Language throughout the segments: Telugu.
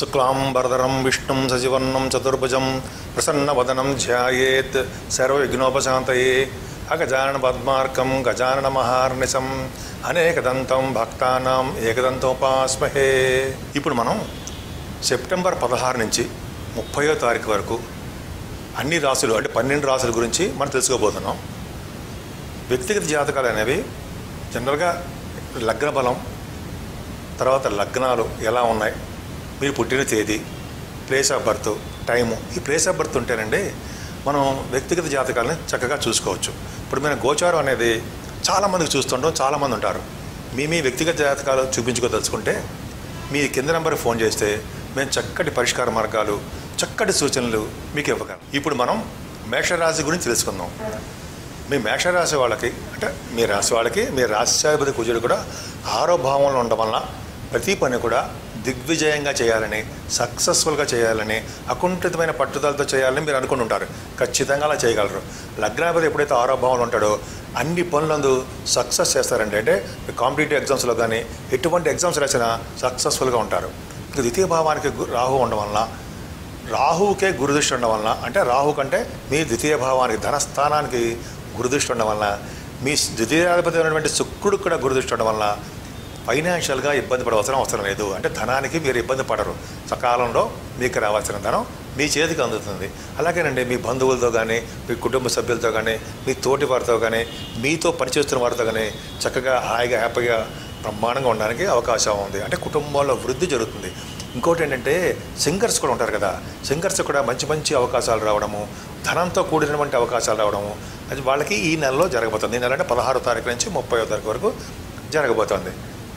శుక్లాంబరధరం విష్ణుం సజివర్ణం చతుర్భుజం ప్రసన్నవదనం ధ్యాయేత్ సర్వవిఘ్నోపశాంతయే అగజానన పద్మార్కం గజానన మహార్నిశం అనేకదంతం భక్తానాం ఏకదంతోపాస్మహే ఇప్పుడు మనం సెప్టెంబర్ పదహారు నుంచి ముప్పయో తారీఖు వరకు అన్ని రాసులు అంటే పన్నెండు రాసుల గురించి మనం తెలుసుకోబోతున్నాం వ్యక్తిగత జాతకాలు అనేవి జనరల్గా లగ్న బలం తర్వాత లగ్నాలు ఎలా ఉన్నాయి మీరు పుట్టిన తేదీ ప్లేస్ ఆఫ్ బర్త్ టైము ఈ ప్లేస్ ఆఫ్ బర్త్ ఉంటేనండి మనం వ్యక్తిగత జాతకాలని చక్కగా చూసుకోవచ్చు ఇప్పుడు మేము గోచారం అనేది చాలామందికి చూస్తుంటాం చాలామంది ఉంటారు మీ మీ వ్యక్తిగత జాతకాలు చూపించుకోదలుచుకుంటే మీ కింద నెంబర్ ఫోన్ చేస్తే మేము చక్కటి పరిష్కార మార్గాలు చక్కటి సూచనలు మీకు ఇవ్వగలం ఇప్పుడు మనం మేషరాశి గురించి తెలుసుకుందాం మీ మేషరాశి వాళ్ళకి అంటే మీ రాశి వాళ్ళకి మీ రాశ్యాధిపతి కుజుడు కూడా ఆరో భావంలో ఉండడం వలన ప్రతి పని కూడా దిగ్విజయంగా చేయాలని సక్సెస్ఫుల్గా చేయాలని అకుంఠితమైన పట్టుదలతో చేయాలని మీరు అనుకుని ఉంటారు ఖచ్చితంగా అలా చేయగలరు లగ్నాధిపతి ఎప్పుడైతే ఆరో భావంలో ఉంటాడో అన్ని పనులందు సక్సెస్ చేస్తారండి అంటే కాంపిటేటివ్ ఎగ్జామ్స్లో కానీ ఎటువంటి ఎగ్జామ్స్ రాసినా సక్సెస్ఫుల్గా ఉంటారు ఇక ద్వితీయ భావానికి గు- రాహు ఉండడం వలన రాహువుకే గురుదృష్టి ఉండడం వలన అంటే రాహు కంటే మీ ద్వితీయ భావానికి ధనస్థానానికి గురుదృష్టి ఉండడం వలన మీ ద్వితీయాధిపతి అయినటువంటి శుక్రుడు కూడా గురుదృష్టి ఉండడం వలన ఫైనాన్షియల్గా ఇబ్బంది పడవలసిన అవసరం లేదు అంటే ధనానికి మీరు ఇబ్బంది పడరు సకాలంలో మీకు రావాల్సిన ధనం మీ చేతికి అందుతుంది అలాగేనండి మీ బంధువులతో కానీ మీ కుటుంబ సభ్యులతో కానీ మీ తోటి వారితో కానీ మీతో పనిచేస్తున్న వారితో కానీ చక్కగా హాయిగా హ్యాపీగా బ్రహ్మాండంగా ఉండడానికి అవకాశం ఉంది అంటే కుటుంబంలో వృద్ధి జరుగుతుంది ఇంకోటి ఏంటంటే సింగర్స్ కూడా ఉంటారు కదా సింగర్స్ కూడా మంచి మంచి అవకాశాలు రావడము ధనంతో కూడినటువంటి అవకాశాలు రావడము అది వాళ్ళకి ఈ నెలలో జరగబోతుంది ఈ నెల అంటే పదహారో తారీఖు నుంచి ముప్పై తారీఖు వరకు జరగబోతోంది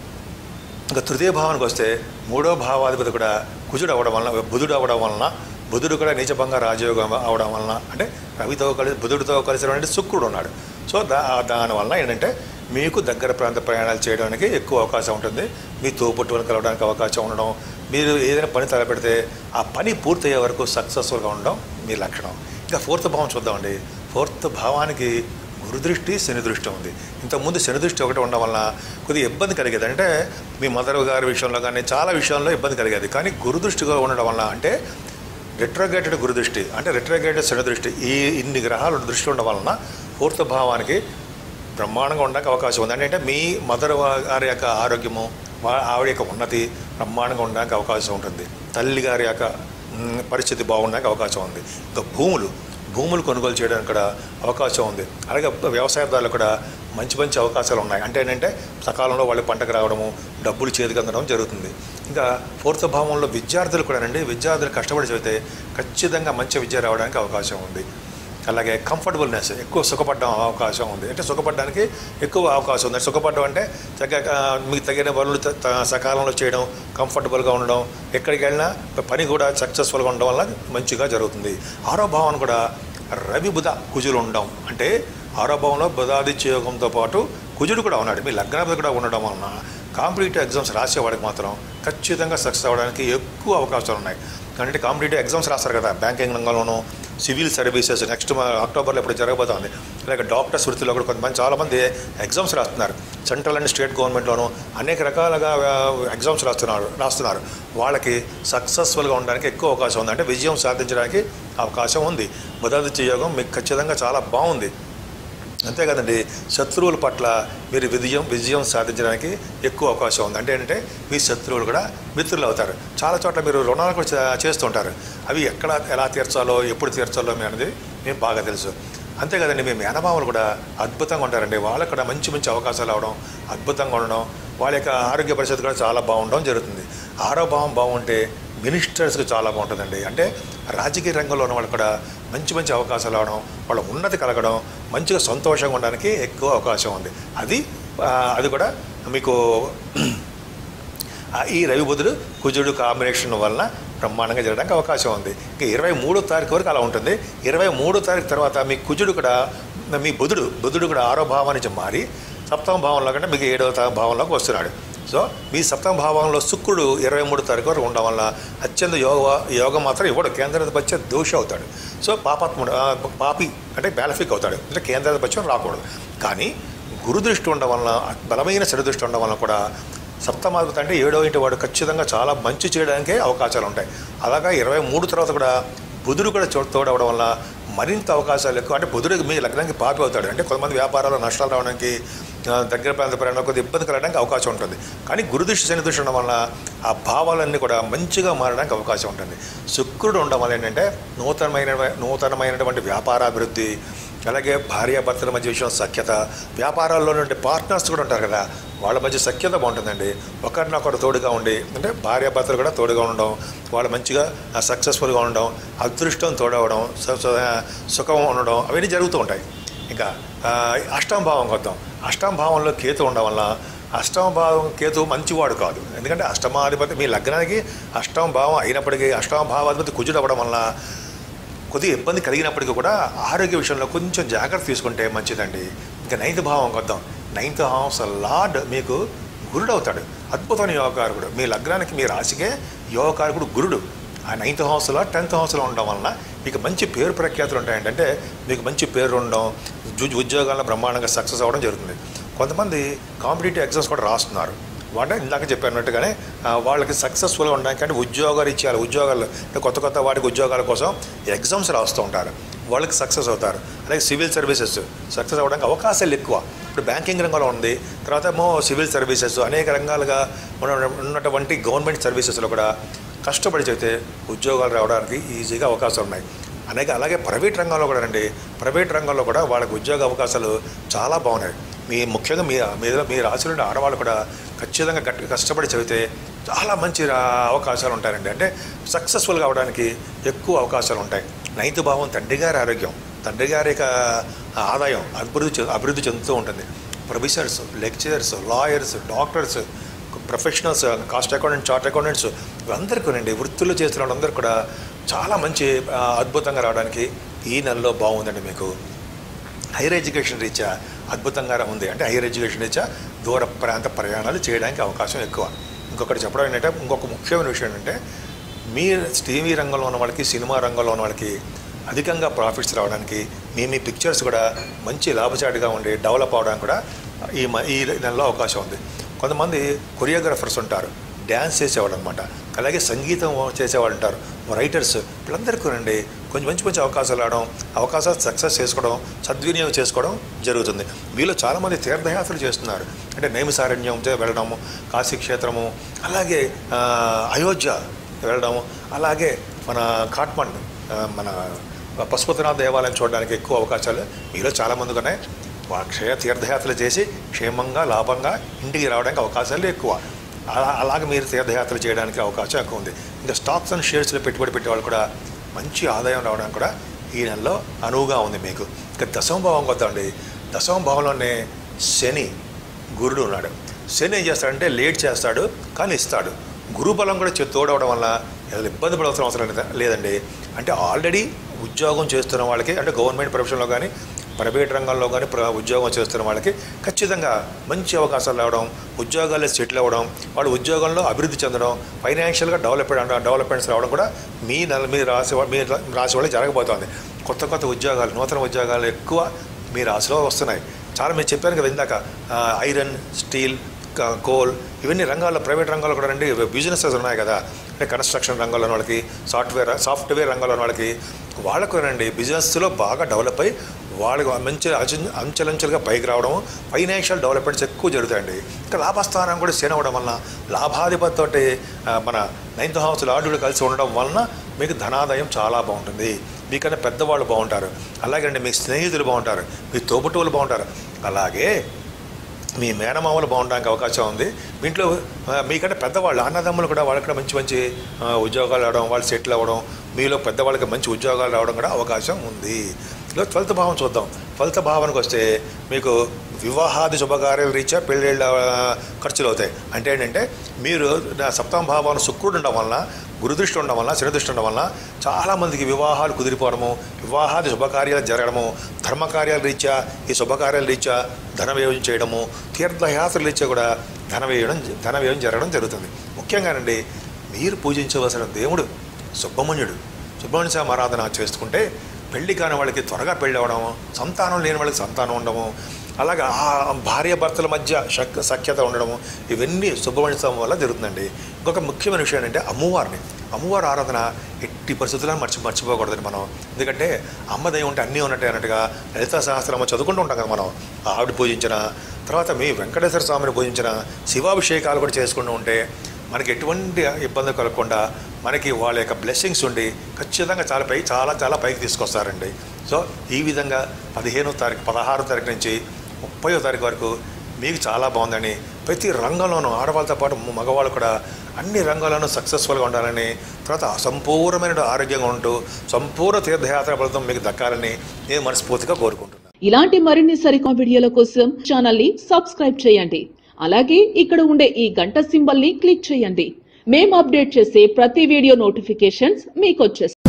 ఇంకా తృతీయ భావానికి వస్తే మూడో భావాధిపతి కూడా కుజుడు అవ్వడం వలన బుధుడు అవ్వడం వలన బుధుడు కూడా నీచభంగా రాజయోగం అవడం వలన అంటే రవితో కలిసి బుధుడితో కలిసినటువంటి శుక్రుడు ఉన్నాడు సో దా దానివల్ల ఏంటంటే మీకు దగ్గర ప్రాంత ప్రయాణాలు చేయడానికి ఎక్కువ అవకాశం ఉంటుంది మీ తోబుట్టువులను కలవడానికి అవకాశం ఉండడం మీరు ఏదైనా పని తలపెడితే ఆ పని పూర్తయ్యే వరకు సక్సెస్ఫుల్గా ఉండడం మీ లక్షణం ఇంకా ఫోర్త్ భావం చూద్దామండి ఫోర్త్ భావానికి గురుదృష్టి శని దృష్టి ఉంది ఇంతకుముందు శని దృష్టి ఒకటి ఉండడం వలన కొద్దిగా ఇబ్బంది కలిగేది అంటే మీ మదర్ గారి విషయంలో కానీ చాలా విషయాల్లో ఇబ్బంది కలిగేది కానీ గురుదృష్టిగా ఉండడం వలన అంటే రిట్రోగేటెడ్ గురుదృష్టి అంటే రిట్రోగేటెడ్ శని దృష్టి ఈ ఇన్ని గ్రహాలు దృష్టి ఉండడం వలన ఫోర్త్ భావానికి బ్రహ్మాండంగా ఉండడానికి అవకాశం ఉంది అంటే మీ మదర్ గారి యొక్క ఆరోగ్యము వా- ఆవిడ యొక్క ఉన్నతి బ్రహ్మాండంగా ఉండడానికి అవకాశం ఉంటుంది తల్లి గారి యొక్క మ్, పరిస్థితి బాగుండడానికి అవకాశం ఉంది ఇంకా భూములు భూములు కొనుగోలు చేయడానికి కూడా అవకాశం ఉంది అలాగే వ్యవసాయదారులు కూడా మంచి మంచి అవకాశాలు ఉన్నాయి అంటే ఏంటంటే సకాలంలో వాళ్ళు పంటకు రావడము డబ్బులు చేతికి అందడం జరుగుతుంది ఇంకా ఫోర్త్ భావంలో విద్యార్థులు కూడా అండి విద్యార్థులు కష్టపడి చదివితే ఖచ్చితంగా మంచి విద్య రావడానికి అవకాశం ఉంది అలాగే కంఫర్టబుల్నెస్ ఎక్కువ సుఖపడడం అవకాశం ఉంది అంటే సుఖపడడానికి ఎక్కువ అవకాశం ఉంది సుఖపడడం అంటే చక్కగా మీకు తగిన పనులు త- త- సకాలంలో చేయడం కంఫర్టబుల్గా ఉండడం ఎక్కడికి వెళ్ళినా పని కూడా సక్సెస్ఫుల్గా ఉండడం వల్ల మంచిగా జరుగుతుంది ఆరో భావన కూడా రవి బుధ కుజులు ఉండడం అంటే ఆరో భావంలో బుధాదిత్య యోగంతో పాటు కుజుడు కూడా ఉన్నాడు మీ లగ్నాధిపతి కూడా ఉండడం వలన కాంపిటేటివ్ ఎగ్జామ్స్ రాసేవాడికి మాత్రం ఖచ్చితంగా సక్సెస్ అవ్వడానికి ఎక్కువ అవకాశాలు ఉన్నాయి అంటే కాంపిటేటివ్ ఎగ్జామ్స్ రాస్తారు కదా బ్యాంకింగ్ రంగంలోనూ సివిల్ సర్వీసెస్ నెక్స్ట్ అక్టోబర్లో ఇప్పుడు జరగబోతోంది అలాగే డాక్టర్స్ వృత్తిలో కూడా కొంతమంది చాలామంది ఎగ్జామ్స్ రాస్తున్నారు సెంట్రల్ అండ్ స్టేట్ గవర్నమెంట్లోనూ అనేక రకాలుగా ఎగ్జామ్స్ రాస్తున్నారు రాస్తున్నారు వాళ్ళకి సక్సెస్ఫుల్గా ఉండడానికి ఎక్కువ అవకాశం ఉంది అంటే విజయం సాధించడానికి అవకాశం ఉంది బుధాదిత్య యోగం మీకు ఖచ్చితంగా చాలా బాగుంది అంతే కదండి శత్రువుల పట్ల మీరు విజయం విజయం సాధించడానికి ఎక్కువ అవకాశం ఉంది అంటే ఏంటంటే మీ శత్రువులు కూడా మిత్రులు అవుతారు చాలా చోట్ల మీరు రుణాలు కూడా చే- చేస్తుంటారు అవి ఎక్కడ ఎలా తీర్చాలో ఎప్పుడు తీర్చాలో మీ అనేది మీకు బాగా తెలుసు అంతే కదండి మీ మేనమామలు కూడా అద్భుతంగా ఉంటారండి వాళ్ళకు కూడా మంచి మంచి అవకాశాలు అవడం అద్భుతంగా ఉండడం వాళ్ళ యొక్క ఆరోగ్య పరిస్థితి కూడా చాలా బాగుండడం జరుగుతుంది ఆరో భావం బాగుంటే మినిస్టర్స్కి చాలా బాగుంటుందండి అంటే రాజకీయ రంగంలో ఉన్న వాళ్ళు కూడా మంచి మంచి అవకాశాలు అవడం వాళ్ళ ఉన్నతి కలగడం మంచిగా సంతోషంగా ఉండడానికి ఎక్కువ అవకాశం ఉంది అది ఆ, అది కూడా మీకు ఆ, ఈ రవి బుధుడు కుజుడు కాంబినేషన్ వలన బ్రహ్మాండంగా జరగడానికి అవకాశం ఉంది ఇంకా ఇరవై మూడో తారీఖు వరకు అలా ఉంటుంది ఇరవై మూడో తారీఖు తర్వాత మీ కుజుడు కూడా మీ బుధుడు బుధుడు కూడా ఆరో భావం నుంచి మారి సప్తమ భావంలో కంటే మీకు ఏడవ తా- భావంలోకి వస్తున్నాడు సో మీ సప్తమ భావంలో శుక్రుడు ఇరవై మూడు తారీఖు వరకు ఉండడం వల్ల అత్యంత యోగ యోగం మాత్రం ఇవ్వడు కేంద్రాధిపత్య దోష అవుతాడు సో పాపాత్ముడు ఆ, పాపి అంటే బ్యాలఫిక్ అవుతాడు అంటే కేంద్రాధిపత్యం రాకూడదు కానీ గురు దృష్టి ఉండడం వలన బలమైన శని దృష్టి ఉండడం వలన కూడా సప్తమాధిపతి అంటే ఏడో ఇంటి వాడు ఖచ్చితంగా చాలా మంచి చేయడానికే అవకాశాలు ఉంటాయి అలాగా ఇరవై మూడు తర్వాత కూడా బుధుడు కూడా చోటు తోడవడం వల్ల మరింత అవకాశాలు ఎక్కువ అంటే బుధుడికి మీ లగ్నానికి పాపి అవుతాడు అంటే కొంతమంది వ్యాపారాల్లో నష్టాలు రావడానికి ఆ, దగ్గర ప్రాంత ప్రయాణంలో కొద్దిగా ఇబ్బంది కలగడానికి అవకాశం ఉంటుంది కానీ గురుదృష్టి శని దృష్టి ఉండడం వల్ల ఆ భావాలన్నీ కూడా మంచిగా మారడానికి అవకాశం ఉంటుంది శుక్రుడు ఉండడం వల్ల ఏంటంటే నూతనమైన నూతనమైనటువంటి వ్యాపారాభివృద్ధి అలాగే భార్యాభర్తల మధ్య విషయం సఖ్యత వ్యాపారాల్లో నుండి పార్ట్నర్స్ కూడా ఉంటారు కదా వాళ్ళ మధ్య సఖ్యత బాగుంటుందండి ఒకరినొకరు తోడుగా ఉండి అంటే భార్యాభర్తలు కూడా తోడుగా ఉండడం వాళ్ళు మంచిగా సక్సెస్ఫుల్గా ఉండడం అదృష్టం తోడవడం సు- సు- సుఖం ఉండడం అవన్నీ జరుగుతూ ఉంటాయి ఇంకా ఆ, అష్టమ భావం కొద్దాం అష్టమ భావంలో కేతు ఉండడం వల్ల అష్టమ భావం కేతు మంచివాడు కాదు ఎందుకంటే అష్టమాధిపతి మీ లగ్నానికి అష్టమ భావం అయినప్పటికీ అష్టమ భావాధిపతి కుజుడు అవ్వడం వల్ల కొద్దిగా ఇబ్బంది కలిగినప్పటికీ కూడా ఆరోగ్య విషయంలో కొంచెం జాగ్రత్త తీసుకుంటే మంచిదండి ఇంకా నైన్త్ భావం కొద్దాం నైన్త్ హౌస్ లార్డ్ మీకు గురుడు అవుతాడు అద్భుతమైన యోగకారకుడు మీ లగ్నానికి మీ రాశికే యోగకారకుడు గురుడు ఆ నైన్త్ హౌస్లో టెన్త్ హౌస్లో ఉండడం వలన మీకు మంచి పేరు ప్రఖ్యాతులు ఉంటాయండి అంటే మీకు మంచి పేరు ఉండడం జు- ఉద్యోగాల్లో బ్రహ్మాండంగా సక్సెస్ అవ్వడం జరుగుతుంది కొంతమంది కాంపిటేటివ్ ఎగ్జామ్స్ కూడా రాస్తున్నారు అంటే ఇందాక చెప్పినట్టుగానే ఆ, వాళ్ళకి సక్సెస్ఫుల్గా ఉండడానికి అంటే ఉద్యోగాలు ఇచ్చేయాలి ఉద్యోగాలు అంటే కొత్త కొత్త వాటికి ఉద్యోగాల కోసం ఎగ్జామ్స్ రాస్తూ ఉంటారు వాళ్ళకి సక్సెస్ అవుతారు అలాగే సివిల్ సర్వీసెస్ సక్సెస్ అవ్వడానికి అవకాశాలు ఎక్కువ ఇప్పుడు బ్యాంకింగ్ రంగంలో ఉంది తర్వాత ఏమో సివిల్ సర్వీసెస్ అనేక రంగాలుగా ఉన్న ఉన్నటువంటి గవర్నమెంట్ సర్వీసెస్లో కూడా కష్టపడి చేస్తే ఉద్యోగాలు రావడానికి ఈజీగా అవకాశాలు ఉన్నాయి అనేక అలాగే ప్రైవేట్ రంగంలో కూడా అండి ప్రైవేట్ రంగంలో కూడా వాళ్ళకి ఉద్యోగ అవకాశాలు చాలా బాగున్నాయి మీ ముఖ్యంగా మీ మీద మీ రాశి నుండి ఆడవాళ్ళు కూడా ఖచ్చితంగా గట్టి కష్టపడి చదివితే చాలా మంచి రా- అవకాశాలు ఉంటాయండి అంటే సక్సెస్ఫుల్గా అవడానికి ఎక్కువ అవకాశాలు ఉంటాయి నైన్త్ భావం తండ్రి గారి ఆరోగ్యం తండ్రి గారి యొక్క ఆదాయం అభివృద్ధి చె- అభివృద్ధి చెందుతూ ఉంటుంది professors lecturers lawyers doctors professionals cost accountant chart accountants అందరికీ అండి వృత్తులు చేస్తున్న వాళ్ళందరూ కూడా చాలా మంచి ఆ, అద్భుతంగా రావడానికి ఈ నెలలో బాగుందండి మీకు హైయర్ ఎడ్యుకేషన్ రీత్యా అద్భుతంగా ఉంది అంటే హైయర్ ఎడ్యుకేషన్ రీత్యా దూర ప్రాంత ప్రయాణాలు చేయడానికి అవకాశం ఎక్కువ ఇంకొకటి చెప్పడం ఏంటంటే ఇంకొక ముఖ్యమైన విషయం ఏంటంటే మీ టీవీ రంగంలో ఉన్న వాళ్ళకి సినిమా రంగంలో ఉన్న వాళ్ళకి అధికంగా ప్రాఫిట్స్ రావడానికి మీ మీ పిక్చర్స్ కూడా మంచి లాభచాటిగా ఉండి డెవలప్ అవడానికి కూడా ఈ మ- ఈ నెలలో అవకాశం ఉంది కొంతమంది కొరియోగ్రాఫర్స్ ఉంటారు డ్యాన్స్ చేసేవాళ్ళు అనమాట అలాగే సంగీతం చేసేవాళ్ళు ఉంటారు రైటర్స్ వీళ్ళందరికీ రండి కొంచెం మంచి మంచి అవకాశాలు రావడం అవకాశాలు సక్సెస్ చేసుకోవడం సద్వినియోగం చేసుకోవడం జరుగుతుంది వీళ్ళు చాలామంది తీర్థయాత్రలు చేస్తున్నారు అంటే నైమిసారణ్యం వెళ్ళడము కాశీ క్షేత్రము అలాగే ఆ, అయోధ్య వెళ్ళడము అలాగే మన కాట్మండ్ ఆ, మన పశుపతినాథ్ దేవాలయం చూడడానికి ఎక్కువ అవకాశాలు మీలో చాలామందికి ఉన్నాయి వా- క్షయ తీర్థయాత్రలు చేసి క్షేమంగా లాభంగా ఇంటికి రావడానికి అవకాశాలు ఎక్కువ అలా అలాగే మీరు తీర్థయాత్రలు చేయడానికి అవకాశం ఎక్కువ ఉంది ఇంకా స్టాక్స్ అండ్ షేర్స్లో పెట్టుబడి పెట్టే వాళ్ళు కూడా మంచి ఆదాయం రావడానికి కూడా ఈ నెలలో అనువుగా ఉంది మీకు ఇంకా దశమ భావం కొద్దండి దశమ భావంలోనే శని గురుడు ఉన్నాడు శని ఏం చేస్తాడంటే లేట్ చేస్తాడు కానీ ఇస్తాడు గురుబలం కూడా చె- తోడవడం వల్ల ఏదో ఇబ్బంది పడవలసిన అవసరం లేదా- లేదండి అంటే ఆల్రెడీ ఉద్యోగం చేస్తున్న వాళ్ళకి అంటే గవర్నమెంట్ ప్రొఫెషన్లో కానీ ప్రైవేట్ రంగంలో కానీ ప్ర ఉద్యోగం చేస్తున్న వాళ్ళకి ఖచ్చితంగా మంచి అవకాశాలు రావడం ఉద్యోగాల్లో సెటిల్ అవ్వడం వాళ్ళు ఉద్యోగంలో అభివృద్ధి చెందడం ఫైనాన్షియల్గా డెవలప్మెంట్ డెవలప్మెంట్స్ రావడం కూడా మీ నెల మీ రాసి వా- మీ రాసి వాళ్ళకి జరగబోతోంది కొత్త కొత్త ఉద్యోగాలు నూతన ఉద్యోగాలు ఎక్కువ మీ రాశిలో వస్తున్నాయి చాలా మీరు చెప్పాను కదా ఇందాక ఆ, ఐరన్ స్టీల్ క- కోల్ ఇవన్నీ రంగాల్లో ప్రైవేట్ రంగాల్లో కూడా రండి బిజినెసెస్ ఉన్నాయి కదా అంటే కన్స్ట్రక్షన్ రంగంలో ఉన్న వాళ్ళకి సాఫ్ట్వేర్ సాఫ్ట్వేర్ రంగంలో ఉన్న వాళ్ళకి వాళ్ళకు రండి బిజినెస్లో బాగా డెవలప్ అయ్యి వాళ్ళకి మంచి అంచె- అంచెలంచెలుగా పైకి రావడం ఫైనాన్షియల్ డెవలప్మెంట్స్ ఎక్కువ జరుగుతాయండి ఇంకా లాభస్థానం కూడా సేన అవ్వడం వలన లాభాధిపతితోటి ఆ, మన నైన్త్ హౌస్ లార్డులు కలిసి ఉండడం వలన మీకు ధనాదాయం చాలా బాగుంటుంది మీకన్నా పెద్దవాళ్ళు బాగుంటారు అలాగే అండి మీ స్నేహితులు బాగుంటారు మీ తోబుట్టువులు బాగుంటారు అలాగే మీ మేనమామలు బాగుండడానికి అవకాశం ఉంది మీ ఇంట్లో ఆ, మీకంటే పెద్దవాళ్ళు అన్నదమ్ములు కూడా వాళ్ళకి కూడా మంచి మంచి ఆ, ఉద్యోగాలు రావడం వాళ్ళు సెటిల్ అవ్వడం మీలో పెద్దవాళ్ళకి మంచి ఉద్యోగాలు రావడం కూడా అవకాశం ఉంది ఇలా ట్వెల్త్ భావం చూద్దాం ట్వెల్త్ భావానికి వస్తే మీకు వివాహాది శుభకార్యాల రీత్యా పెళ్ళిళ్ళ ఆ, ఖర్చులు అవుతాయి అంటే ఏంటంటే మీరు నా సప్తమ భావాన్ని శుక్రుడు ఉండడం వలన గురుదృష్టి ఉండడం వలన శనిదృష్టి ఉండడం వలన చాలామందికి వివాహాలు కుదిరిపోవడము వివాహాది శుభకార్యాలు జరగడము ధర్మకార్యాల రీత్యా ఈ శుభకార్యాల రీత్యా ధన వ్యయం చేయడము తీర్థయాత్రల రీత్యా కూడా ధన వ్యయం ధన వ్యయం జరగడం జరుగుతుంది ముఖ్యంగానండి మీరు పూజించవలసిన దేవుడు సుబ్రహ్మణ్యుడు సుబ్రహ్మణ్య స్వామి ఆరాధన చేసుకుంటే పెళ్లి కాని వాళ్ళకి త్వరగా పెళ్ళి అవ్వడం సంతానం లేని వాళ్ళకి సంతానం ఉండము అలాగా ఆ భార్య భర్తల మధ్య శక్ సఖ్యత ఉండడము ఇవన్నీ సుబ్రహ్మణ్య స్వామి వల్ల జరుగుతుందండి ఇంకొక ముఖ్యమైన విషయం ఏంటంటే అమ్మవారిని అమ్మవారి ఆరాధన ఎట్టి పరిస్థితుల్లో మర్చి మర్చిపోకూడదండి మనం ఎందుకంటే అమ్మ దయ ఉంటే అన్నీ ఉన్నట్టే అన్నట్టుగా లలితా సహస్రనామం చదువుకుంటూ ఉంటాం కదా మనం ఆవిడ పూజించిన తర్వాత మీ వెంకటేశ్వర స్వామిని పూజించిన శివాభిషేకాలు కూడా చేసుకుంటూ ఉంటే మనకి ఎటువంటి ఇబ్బంది కలగకుండా మనకి వాళ్ళ యొక్క బ్లెస్సింగ్స్ ఉండి ఖచ్చితంగా చాలా పై చాలా చాలా పైకి తీసుకొస్తారండి సో ఈ విధంగా పదిహేనో తారీఖు పదహారో తారీఖు నుంచి ముప్పయో తారీఖు వరకు మీకు చాలా బాగుందని ప్రతి రంగంలోనూ ఆడవాళ్ళతో పాటు మగవాళ్ళు కూడా అన్ని రంగాల్లోనూ సక్సెస్ఫుల్గా ఉండాలని తర్వాత సంపూర్ణమైన ఆరోగ్యంగా ఉంటూ సంపూర్ణ తీర్థయాత్ర ఫలితం మీకు దక్కాలని నేను మనస్ఫూర్తిగా కోరుకుంటున్నాను ఇలాంటి మరిన్ని సరికొత్త వీడియోల కోసం ఛానల్ ని సబ్స్క్రైబ్ చేయండి అలాగే ఇక్కడ ఉండే ఈ గంట సింబల్ ని క్లిక్ చేయండి మేము అప్డేట్ చేసే ప్రతి వీడియో నోటిఫికేషన్స్ మీకు వచ్చేస్తాయి